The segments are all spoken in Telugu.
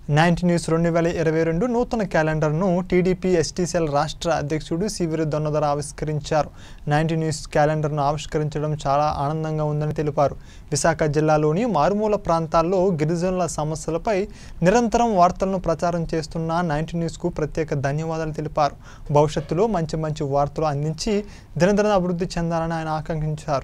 నైన్టీ న్యూస్ రెండు వేల ఇరవై రెండు నూతన క్యాలెండర్ను టీడీపీ ఎస్టీసీఎల్ రాష్ట్ర అధ్యక్షుడు సివిరి దొన్నదర ఆవిష్కరించారు నైన్టీ న్యూస్ క్యాలెండర్ను ఆవిష్కరించడం చాలా ఆనందంగా ఉందని తెలిపారు విశాఖ జిల్లాలోని మారుమూల ప్రాంతాల్లో గిరిజనుల సమస్యలపై నిరంతరం వార్తలను ప్రచారం చేస్తున్న నైన్టీ న్యూస్కు ప్రత్యేక ధన్యవాదాలు తెలిపారు భవిష్యత్తులో మంచి మంచి వార్తలు అందించి దినదిన అభివృద్ధి చెందాలని ఆయన ఆకాంక్షించారు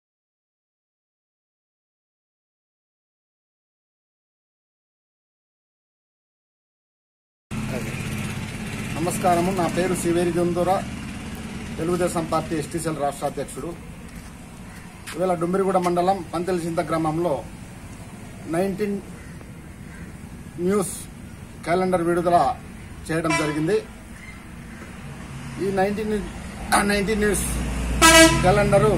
నమస్కారము నా పేరు సివేరి జందూర తెలుగుదేశం పార్టీ ఎస్టీసీఎల్ రాష్ట్ర అధ్యక్షుడు ఇవాళ డుమ్మిరిగూడ మండలం పంతెలసింత గ్రామంలో నైన్టీన్ న్యూస్ క్యాలెండర్ విడుదల చేయడం జరిగింది ఈ నైన్టీన్ నైన్టీన్ న్యూస్ క్యాలెండరు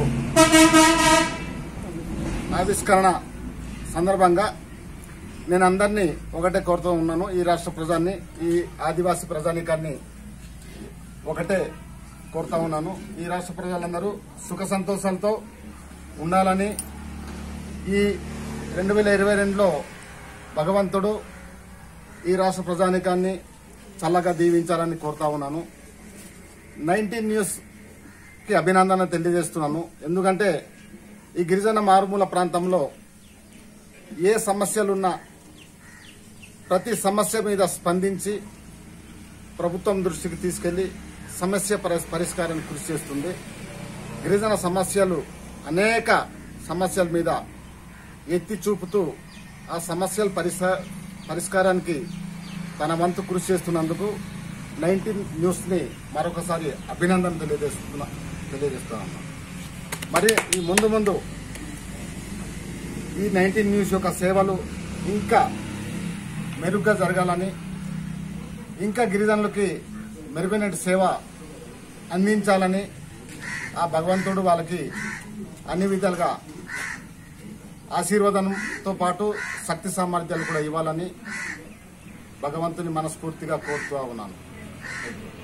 ఆవిష్కరణ సందర్భంగా నేను అందరినీ ఒకటే కోరుతూ ఉన్నాను ఈ రాష్ట్ర ప్రజాన్ని ఈ ఆదివాసీ ప్రజానీకాన్ని ఒకటే కోరుతా ఉన్నాను ఈ రాష్ట్ర ప్రజలందరూ సుఖ సంతోషాలతో ఉండాలని ఈ రెండు వేల ఇరవై రెండులో భగవంతుడు ఈ రాష్ట్ర ప్రజానీకాన్ని చల్లగా దీవించాలని కోరుతా ఉన్నాను నైన్టీన్ న్యూస్కి అభినందన తెలియజేస్తున్నాను ఎందుకంటే ఈ గిరిజన మారుమూల ప్రాంతంలో ఏ సమస్యలున్నా ప్రతి సమస్య మీద స్పందించి ప్రభుత్వం దృష్టికి తీసుకెళ్లి సమస్య పరి- పరిష్కారానికి కృషి చేస్తుంది గిరిజన సమస్యలు అనేక సమస్యల మీద ఎత్తి చూపుతూ ఆ సమస్యల పరిస- పరిష్కారానికి తన వంతు కృషి చేస్తున్నందుకు నైన్టీన్ న్యూస్ ని మరొకసారి అభినందన తెలియజేస్తున్నా తెలియజేస్తున్నాను మరి ఈ ముందు ముందు ఈ నైన్టీన్ న్యూస్ యొక్క సేవలు ఇంకా మెరుగ్గా జరగాలని ఇంకా గిరిజనులకి మెరుగైన సేవ అందించాలని ఆ భగవంతుడు వాళ్ళకి అన్ని విధాలుగా ఆశీర్వాదంతో పాటు శక్తి సామర్థ్యాలు కూడా ఇవ్వాలని భగవంతుని మనస్ఫూర్తిగా కోరుతూ ఉన్నాను